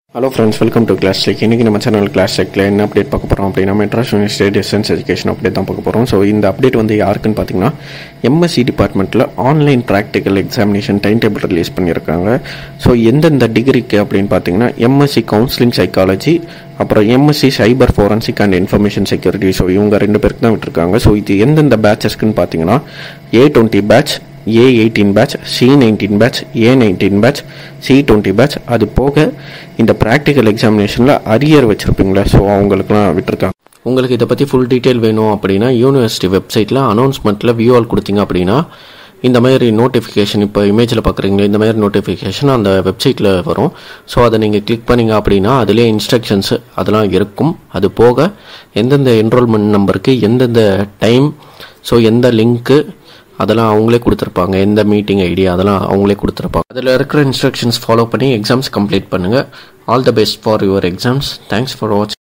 hello friends welcome to class tech இன்றைக்கி நம்ம channel class டெக்கில் என்ன அப்டேட் பார்க்க போகிறோம் அப்படின்னா Madras university distance education update தான் பார்க்க போகிறோம் ஸோ இந்த அப்டேட் வந்து யாருக்குன்னு பார்த்தீங்கன்னா எம்எஸ்சி டிபார்ட்மெண்ட்டில் online practical examination time table release பண்ணியிருக்காங்க ஸோ எந்தெந்த டிகிரிக்கு அப்படின்னு பார்த்தீங்கன்னா எம்எஸ்சி கவுன்சிலிங் சைக்காலஜி அப்புறம் MSc cyber forensic and information security so இவங்க ரெண்டு பேருக்கு தான் விட்டுருக்காங்க ஸோ இது எந்தெந்த பேட்சஸ்க்குன்னு பார்த்தீங்கன்னா A twenty batch A eighteen batch C nineteen batch A nineteen batch C twenty batch அது போக இந்த ப்ராக்டிக்கல் எக்ஸாமினேஷனில் அரியர் வச்சுருப்பீங்களா ஸோ அவங்களுக்குலாம் விட்டுருக்காங்க உங்களுக்கு இதை பற்றி ஃபுல் டீட்டெயில் வேணும் அப்படின்னா யூனிவர்சிட்டி வெப்சைட்டில் அனௌன்ஸ்மெண்ட்டில் வியூ ஆல் கொடுத்தீங்க அப்படின்னா இந்த மாதிரி நோட்டிஃபிகேஷன் இப்போ இமேஜில் பார்க்குறீங்களா இந்த மாதிரி நோட்டிஃபிகேஷன் அந்த வெப்சைட்டில் வரும் ஸோ அதை நீங்கள் கிளிக் பண்ணீங்க அப்படின்னா அதிலே இன்ஸ்ட்ரக்ஷன்ஸ் அதெல்லாம் இருக்கும் அது போக எந்தெந்த என்ரோல்மெண்ட் நம்பருக்கு எந்தெந்த டைம் ஸோ எந்த லிங்க்கு அதெல்லாம் அவங்களே கொடுத்துருப்பாங்க எந்த மீட்டிங் ஐடி அதெல்லாம் அவங்களே கொடுத்துருப்பாங்க அதில் இருக்கிற இன்ஸ்ட்ரக்ஷன்ஸ் ஃபாலோ பண்ணி எக்ஸாம்ஸ் கம்ப்ளீட் பண்ணுங்கள் all the best for your exams thanks for watch